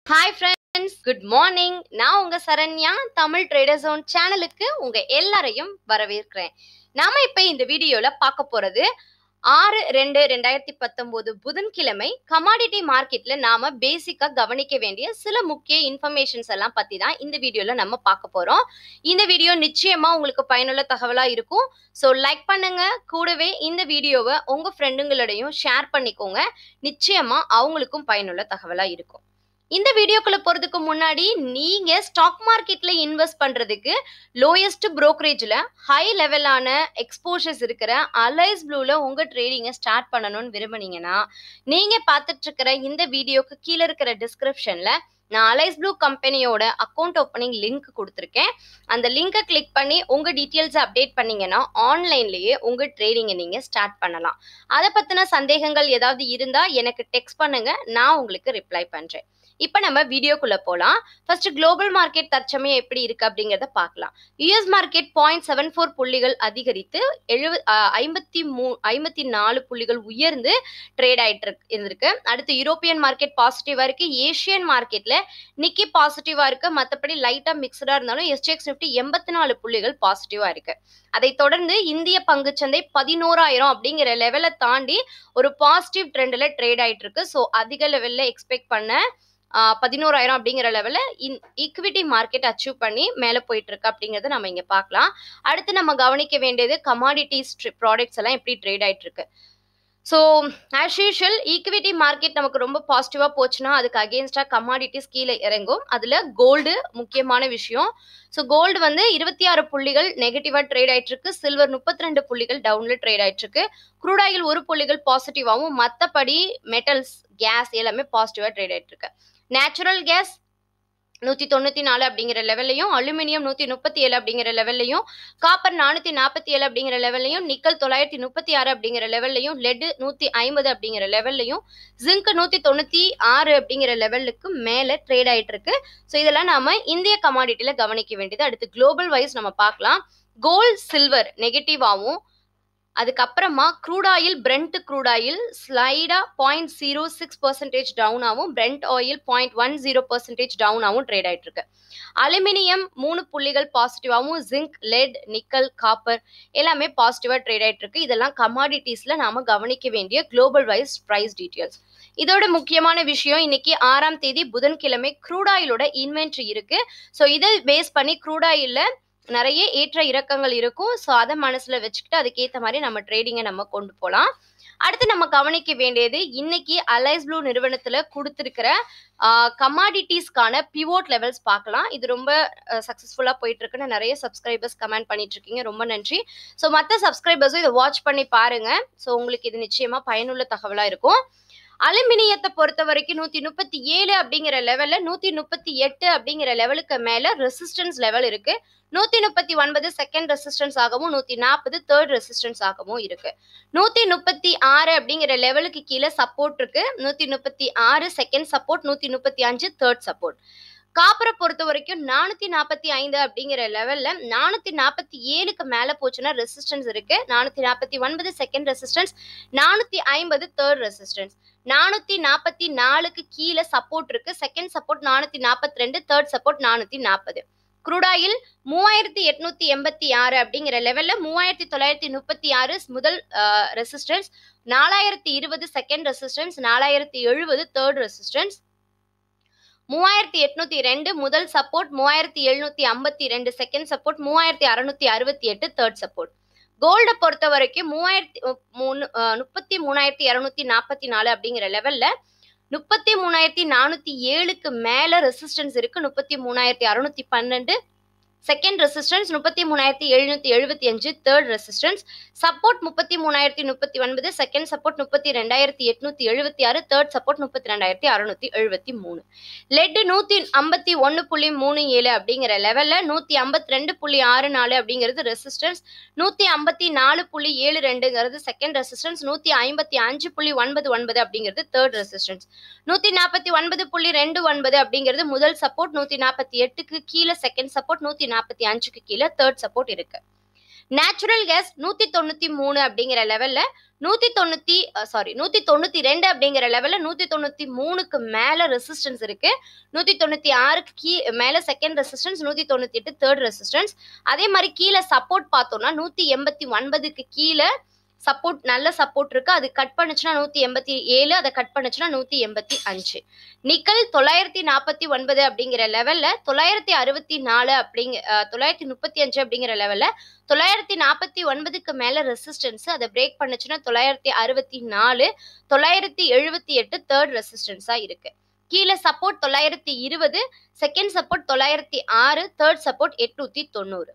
hi friends good morning நான் உங்க Saranya Tamil trader zone சேனலுக்கு உங்க எல்லாரையும் வரவேற்கிறேன் நாம இப்ப இந்த வீடியோல பார்க்க போறது ஆறு ரெண்டு ரெண்டாயிரத்தி பத்தொன்பது புதன்கிழமை கமாடிட்டி மார்க்கெட்ல நாம பேசிக்கா கவனிக்க வேண்டிய சில முக்கிய இன்ஃபர்மேஷன்ஸ் எல்லாம் பத்தி தான் இந்த வீடியோல நம்ம பார்க்க போறோம் இந்த வீடியோ நிச்சயமா உங்களுக்கு பயனுள்ள தகவலா இருக்கும் ஸோ லைக் பண்ணுங்க கூடவே இந்த வீடியோவை உங்க ஃப்ரெண்டுங்களோடையும் ஷேர் பண்ணிக்கோங்க நிச்சயமா அவங்களுக்கும் பயனுள்ள தகவலா இருக்கும் இந்த வீடியோக்குள்ள போறதுக்கு முன்னாடி நீங்க ஸ்டாக் மார்க்கெட்ல இன்வெஸ்ட் பண்றதுக்கு லோயஸ்ட் brokerage-ல ஹை லெவலான எக்ஸ்போஷர்ஸ் இருக்கிற அலைஸ் ப்ளூல உங்க ட்ரேடிங்கை ஸ்டார்ட் பண்ணணும்னு விரும்புனீங்கன்னா நீங்க பார்த்துட்டு இருக்கிற இந்த வீடியோக்கு கீழே இருக்கிற டிஸ்கிரிப்ஷன்ல நான் அலைஸ் ப்ளூ கம்பெனியோட அக்கௌண்ட் ஓப்பனிங் லிங்க் கொடுத்துருக்கேன் அந்த லிங்கை கிளிக் பண்ணி உங்க டீட்டெயில்ஸை அப்டேட் பண்ணீங்கன்னா ஆன்லைன்லயே உங்க ட்ரேடிங்கை நீங்க ஸ்டார்ட் பண்ணலாம் அதை பத்தின சந்தேகங்கள் ஏதாவது இருந்தா எனக்கு டெக்ஸ்ட் பண்ணுங்க நான் உங்களுக்கு ரிப்ளை பண்றேன் இப்போ நம்ம வீடியோக்குள்ள போகலாம் ஃபர்ஸ்ட் குளோபல் மார்க்கெட் தற்சமயம் எப்படி இருக்கு அப்படிங்கிறத பார்க்கலாம் US market point seven four புள்ளிகள் அதிகரித்து எழுப ஐம்பத்தி மூ ஐம்பத்தி நாலு புள்ளிகள் உயர்ந்து ட்ரேட் ஆயிட்டு இருக்கு இருந்திருக்கு அடுத்து யூரோப்பியன் மார்க்கெட் பாசிட்டிவா இருக்கு ஏஷியன் மார்க்கெட்ல நிக்கி பாசிட்டிவா இருக்கு மற்றபடி லைட்டா மிக்சடா இருந்தாலும் எஸ்டிஎக்ஸ் நிஃப்டி எண்பத்தி நாலு புள்ளிகள் பாசிட்டிவா இருக்கு அதை தொடர்ந்து இந்திய பங்குச்சந்தை பதினோராயிரம் அப்படிங்கிற லெவலை தாண்டி ஒரு பாசிட்டிவ் ட்ரெண்ட்ல ட்ரேட் ஆயிட்டு இருக்கு ஸோ அதிக லெவல்ல எக்ஸ்பெக்ட் பண்ண பதினோராயிரம் அப்படிங்கிற லெவலில் இன் ஈக்விட்டி மார்க்கெட் அச்சீவ் பண்ணி மேலே போயிட்டு இருக்கு அப்படிங்கிறத நம்ம இங்கே பார்க்கலாம் அடுத்து நம்ம கவனிக்க வேண்டியது கமாடிட்டிஸ் ப்ராடக்ட்ஸ் எல்லாம் எப்படி ட்ரேட் ஆயிட்டு இருக்கு so as usual equity market நமக்கு ரொம்ப பாசிட்டிவாக போச்சுன்னா அதுக்கு அகேன்ஸ்டாக கமாடிட்டிஸ் கீழே இறங்கும் அதில் கோல்டு முக்கியமான விஷயம் ஸோ கோல்டு வந்து இருபத்தி ஆறு புள்ளிகள் நெகட்டிவாக ட்ரேட் ஆயிட்டு இருக்கு சில்வர் முப்பத்தி ரெண்டு புள்ளிகள் டவுன்ல ட்ரேட் ஆயிட்டு இருக்கு க்ரூட் ஆயில் ஒரு புள்ளிகள் பாசிட்டிவாகவும் மற்றபடி மெட்டல்ஸ் கேஸ் எல்லாமே பாசிட்டிவாக ட்ரேட் ஆயிட்டு இருக்கு நேச்சுரல் கேஸ் நூற்றி தொண்ணூற்றி நாலு அப்படிங்கிற லெவல்லையும் அலுமினியம் நூற்றி முப்பத்தி ஏழு அப்படிங்கிற லெவல்லையும் காப்பர் நானூற்றி நாற்பத்தி ஏழு அப்படிங்கிற லெவல்லையும் நிக்கல் தொள்ளாயிரத்தி முப்பத்தி ஆறு அப்படிங்கிற லெவல்லையும் லெட் நூற்றி ஐம்பது அப்படிங்கிற லெவல்லையும் ஜிங்க் நூற்றி தொண்ணூற்றி ஆறு அப்படிங்கிற லெவலுக்கு மேலே ட்ரேட் ஆயிட்டு இருக்கு ஸோ இதெல்லாம் நாம இந்திய கமாடிட்டியில் கவனிக்க வேண்டியது அடுத்து குளோபல் வைஸ் நம்ம பார்க்கலாம் கோல்ட் சில்வர் நெகட்டிவாகவும் அதுக்கப்புறமா crude oil brent crude oil ஸ்லைடா பாயிண்ட் ஜீரோ சிக்ஸ் பர்சன்டேஜ் டவுனாகவும் brent oil point one zero percentage டவுனாகவும் ட்ரேட் ஆயிட்டு இருக்கு அலுமினியம் மூணு புள்ளிகள் பாசிட்டிவாகவும் ஜிங்க் லெட் நிக்கல் காப்பர் எல்லாமே பாசிட்டிவா ட்ரேட் ஆயிட்டு இருக்கு இதெல்லாம் கமாடிட்டிஸ்ல நாம கவனிக்க வேண்டிய குளோபல் வைஸ் ப்ரைஸ் டீட்டெயில்ஸ் இதோட முக்கியமான விஷயம் இன்னைக்கு ஆறாம் தேதி புதன்கிழமை க்ரூட் ஆயிலோட இன்வென்ட்ரி இருக்கு ஸோ இதை பேஸ் பண்ணி க்ரூட் ஆயில்ல நிறைய ஏற்ற இறக்கங்கள் இருக்கும் ஸோ அதை மனசுல வச்சுக்கிட்டு அதுக்கேற்ற மாதிரி நம்ம ட்ரேடிங்கை நம்ம கொண்டு போகலாம் அடுத்து நம்ம கவனிக்க வேண்டியது இன்னைக்கு அலைஸ் ப்ளூ நிறுவனத்துல கொடுத்துருக்கிற கமாடிட்டிஸ்க்கான பிவோட் லெவல்ஸ் பார்க்கலாம் இது ரொம்ப சக்ஸஸ்ஃபுல்லாக போயிட்டு இருக்குன்னு நிறைய சப்ஸ்கிரைபர்ஸ் கமெண்ட் பண்ணிட்டு இருக்கீங்க ரொம்ப நன்றி ஸோ மற்ற சப்ஸ்கிரைபர்ஸும் இதை வாட்ச் பண்ணி பாருங்க ஸோ உங்களுக்கு இது நிச்சயமா பயனுள்ள தகவலாக இருக்கும் அலுமினியத்தை பொறுத்த வரைக்கும் நூத்தி முப்பத்தி ஏழு அப்படிங்கிற லெவல்ல நூத்தி முப்பத்தி எட்டு அப்படிங்கிற லெவலுக்கு மேல ரெசிஸ்டன்ஸ் லெவல் இருக்கு நூத்தி முப்பத்தி ஒன்பது செகண்ட் ரெசிஸ்டன்ஸ் ஆகவும் நூத்தி நாற்பது தேர்ட் ரெசிஸ்டன்ஸ் ஆகவும் இருக்கு நூத்தி முப்பத்தி ஆறு அப்படிங்கிற லெவலுக்கு கீழே சப்போர்ட் இருக்கு நூத்தி முப்பத்தி ஆறு செகண்ட் சப்போர்ட் நூத்தி முப்பத்தி அஞ்சு தேர்ட் சப்போர்ட் காப்பரை பொறுத்த வரைக்கும் நானூத்தி நாற்பத்தி ஐந்து அப்படிங்கிற லெவல்ல நானூத்தி நாற்பத்தி ஏழுக்கு மேல போச்சுன்னா ரெசிஸ்டன்ஸ் இருக்கு நானூத்தி நாற்பத்தி ஒன்பது செகண்ட் ரெசிஸ்டன்ஸ் நானூத்தி ஐம்பது தேர்ட் ரெசிஸ்டன்ஸ் நானூத்தி நாற்பத்தி நாலுக்கு கீழே சப்போர்ட் இருக்கு செகண்ட் சப்போர்ட் நானூத்தி நாற்பத்தி ரெண்டு தேர்ட் சப்போர்ட் நானூத்தி நாற்பது குரூடாயில் மூவாயிரத்தி எட்நூத்தி எண்பத்தி ஆறு அப்படிங்கிற லெவல்ல மூவாயிரத்தி தொள்ளாயிரத்தி முப்பத்தி ஆறு முதல் ரெசிஸ்டன்ஸ் நாலாயிரத்தி இருபது செகண்ட் ரெசிஸ்டன்ஸ் நாலாயிரத்தி எழுபது தேர்ட் ரெசிஸ்டன்ஸ் மூவாயிரத்தி எட்நூத்தி ரெண்டு முதல் சப்போர்ட் மூவாயிரத்தி எழுநூத்தி ஐம்பத்தி ரெண்டு செகண்ட் சப்போர்ட் மூவாயிரத்தி அறுநூத்தி அறுபத்தி எட்டு தேர்ட் சப்போர்ட் கோல்டை பொறுத்த வரைக்கும் மூவாயிரத்தி மூணு முப்பத்தி மூணாயிரத்தி இரநூத்தி நாற்பத்தி நாலு அப்படிங்கிற லெவல்ல முப்பத்தி மூணாயிரத்தி நானூத்தி ஏழுக்கு மேல ரெசிஸ்டன்ஸ் இருக்கு முப்பத்தி மூணாயிரத்தி அறுநூத்தி பன்னெண்டு செகண்ட் ரெசிஸ்டன்ஸ் முப்பத்தி மூணாயிரத்தி எழுநூத்தி எழுபத்தி அஞ்சு தேர்ட் ரெசிஸ்டன்ஸ் சப்போர்ட் முப்பத்தி மூணாயிரத்தி முப்பத்தி ஒன்பது செகண்ட் சப்போர்ட் முப்பத்தி ரெண்டாயிரத்தி எட்நூத்தி எழுபத்தி ஆறு தேர்ட் சப்போர்ட் முப்பத்தி ரெண்டாயிரத்தி அறுநூத்தி எழுபத்தி மூணு லெட் நூத்தி ஐம்பத்தி ஒன்னு புள்ளி மூணு ஏழு அப்படிங்கிற லெவல்ல நூத்தி ஐம்பத்தி ரெண்டு புள்ளி ஆறு நாலு அப்படிங்கிறது ரெசிஸ்டன்ஸ் நூத்தி ஐம்பத்தி நாலு புள்ளி ஏழு ரெண்டுங்கிறது செகண்ட் ரெசிஸ்டன்ஸ் நூத்தி ஐம்பத்தி அஞ்சு புள்ளி ஒன்பது ஒன்பது அப்படிங்கிறது தேர்ட் ரெசிஸ்டன்ஸ் நூத்தி நாற்பத்தி ஒன்பது புள்ளி ரெண்டு ஒன்பது அப்படிங்கிறது முதல் சப்போர்ட் நூத்தி நாற்பத்தி எட்டுக்கு கீழே செகண்ட் சப்போர்ட் நூத்தி நாற்பத்தி அஞ்சுக்கு கீழே தேர்ட் சப்போர்ட் இருக்கு நேச்சுரல் கேஸ் நூத்தி தொண்ணூத்தி மூணு அப்படிங்கிற லெவல்ல நூத்தி தொண்ணூத்தி சாரி நூத்தி தொண்ணூத்தி ரெண்டு அப்படிங்கிற லெவல்ல நூத்தி தொண்ணூத்தி மூணுக்கு மேல ரெசிஸ்டன்ஸ் இருக்கு நூத்தி தொண்ணூத்தி ஆறுக்கு கீ மேல செகண்ட் ரெசிஸ்டன்ஸ் நூத்தி தொண்ணூத்தி எட்டு தேர்ட் ரெசிஸ்டன்ஸ் அதே மாதிரி கீழே சப்போர்ட் பார்த்தோம்னா நூத்தி எண்பத்தி ஒன்பதுக்கு கீழே சப்போர்ட் நல்ல சப்போர்ட் இருக்கு அது கட் பண்ணுச்சுன்னா நூத்தி எண்பத்தி ஏழு அதை கட் பண்ணுச்சுன்னா நூத்தி எண்பத்தி அஞ்சு நிக்கல் தொள்ளாயிரத்தி நாற்பத்தி ஒன்பது அப்படிங்கிற லெவல்ல தொள்ளாயிரத்தி அறுபத்தி நாலு அப்படிங்க அஹ், தொள்ளாயிரத்தி முப்பத்தி அஞ்சு அப்படிங்கிற லெவல்ல தொள்ளாயிரத்தி நாற்பத்தி ஒன்பதுக்கு மேல ரெசிஸ்டன்ஸ் அதை பிரேக் பண்ணுச்சுன்னா தொள்ளாயிரத்தி அறுபத்தி நாலு தொள்ளாயிரத்தி எழுபத்தி எட்டு தேர்ட் ரெசிஸ்டன்ஸா இருக்கு கீழே சப்போர்ட் தொள்ளாயிரத்தி இருபது செகண்ட் சப்போர்ட் தொள்ளாயிரத்தி ஆறு தேர்ட் சப்போர்ட் எட்நூத்தி தொண்ணூறு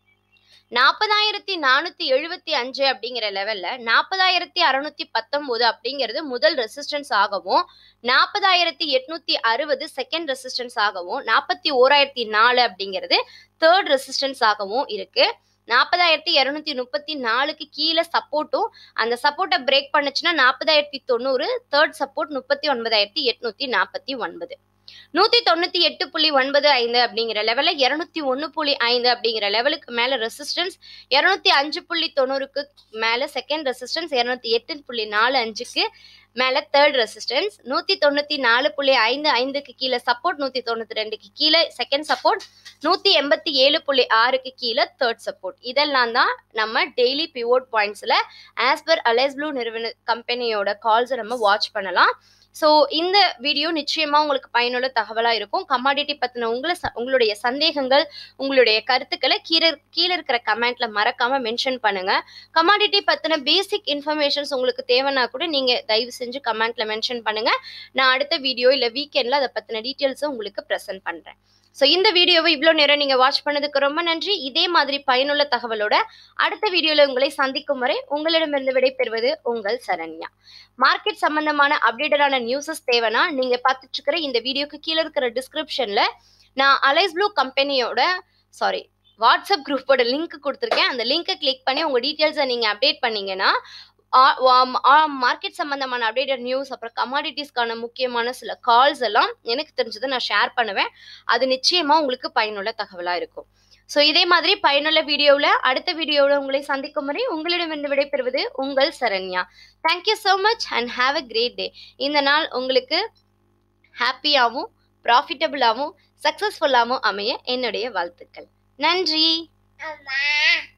நாற்பதாயிரத்தி நானூத்தி எழுபத்தி அஞ்சு அப்படிங்கிற லெவல்ல நாற்பதாயிரத்தி அறுநூத்தி பத்தொன்பது அப்படிங்கிறது முதல் ரெசிஸ்டன்ஸ் ஆகவும் நாற்பதாயிரத்தி எட்நூத்தி அறுபது செகண்ட் ரெசிஸ்டன்ஸ் ஆகவும் நாற்பத்தி ஓராயிரத்தி நாலு அப்படிங்கிறது தேர்ட் ரெசிஸ்டன்ஸ் ஆகவும் இருக்கு நாற்பதாயிரத்தி இரநூத்தி முப்பத்தி நாலுக்கு கீழே சப்போர்ட்டும் அந்த சப்போர்ட்டை பிரேக் பண்ணுச்சுன்னா நாற்பதாயிரத்தி தொண்ணூறு தேர்ட் சப்போர்ட் முப்பத்தி ஒன்பதாயிரத்தி எட்நூத்தி நாற்பத்தி ஒன்பது நூத்தி தொண்ணூத்தி எட்டு புள்ளி ஒன்பது ஐந்து அப்படிங்கிற லெவல்ல இருநூத்தி ஒன்னு புள்ளி ஐந்து அப்படிங்கிற லெவலுக்கு மேல ரெசிஸ்டன்ஸ் இருநூத்தி அஞ்சு புள்ளி தொண்ணூறுக்கு மேல செகண்ட் ரெசிஸ்டன்ஸ் இருநூத்தி எட்டு புள்ளி நாலு அஞ்சுக்கு மேல தேர்ட் ரெசிஸ்டன்ஸ் நூத்தி தொண்ணூத்தி நாலு புள்ளி ஐந்து ஐந்துக்கு கீழே சப்போர்ட் நூத்தி தொண்ணூத்தி ரெண்டுக்கு கீழே செகண்ட் சப்போர்ட் நூத்தி எண்பத்தி ஏழு புள்ளி ஆறுக்கு கீழே தேர்ட் சப்போர்ட் இதெல்லாம் தான் நம்ம டெய்லி பிவோட் பாயிண்ட்ஸ்ல ஆஸ் பர் அலைஸ் ப்ளூ நிறுவன கம்பெனியோட கால்ஸை நம்ம வாட்ச் பண்ணலாம் ஸோ இந்த வீடியோ நிச்சயமா உங்களுக்கு பயனுள்ள தகவலா இருக்கும் கமாடிட்டி பத்தின உங்களை ச- உங்களுடைய சந்தேகங்கள் உங்களுடைய கருத்துக்களை கீழே கீழே இருக்கிற கமெண்ட்ல மறக்காம மென்ஷன் பண்ணுங்க கமாடிட்டி பத்தின பேசிக் இன்ஃபர்மேஷன்ஸ் உங்களுக்கு தேவைன்னா கூட நீங்க தயவு செஞ்சு கமெண்ட்ல மென்ஷன் பண்ணுங்க நான் அடுத்த வீடியோ இல்ல வீக்கெண்ட்ல அதை பத்தின டீட்டெயில்ஸை உங்களுக்கு ப்ரெசென்ட் பண்றேன் ஸோ இந்த வீடியோவை இவ்வளோ நேரம் நீங்க வாட்ச் பண்ணதுக்கு ரொம்ப நன்றி இதே மாதிரி பயனுள்ள தகவலோட அடுத்த வீடியோல உங்களை சந்திக்கும் வரை உங்களிடமிருந்து விடைபெறுவது உங்கள் சரண்யா மார்க்கெட் சம்பந்தமான அப்டேட்டடான நியூஸஸ் தேவைன்னா நீங்க பார்த்துட்டு இருக்கிற இந்த வீடியோக்கு கீழே இருக்கிற டிஸ்கிரிப்ஷன்ல நான் அலைஸ் ப்ளூ கம்பெனியோட சாரி வாட்ஸ்அப் குரூப்போட லிங்க் கொடுத்துருக்கேன் அந்த லிங்கை கிளிக் பண்ணி உங்க டீட்டெயில்ஸை நீங்க அப்டேட் பண்ணீங்கன்னா மார்க்கெட் சம்பந்தமான அப்டேட்டட் நியூஸ் அப்புறம் கமாடிட்டிஸ்க்கான முக்கியமான சில கால்ஸ் எல்லாம் எனக்கு தெரிஞ்சதை நான் ஷேர் பண்ணுவேன் அது நிச்சயமா உங்களுக்கு பயனுள்ள தகவலா இருக்கும் ஸோ இதே மாதிரி பயனுள்ள வீடியோவில் அடுத்த வீடியோவில் உங்களை சந்திக்கும் வரை உங்களிடமிருந்து விடைபெறுவது உங்கள் Saranya thank you so much and have a great day இந்த நாள் உங்களுக்கு ஹாப்பியாகவும் ப்ராஃபிட்டபுளாகவும் சக்ஸஸ்ஃபுல்லாகவும் அமைய என்னுடைய வாழ்த்துக்கள் நன்றி அம்மா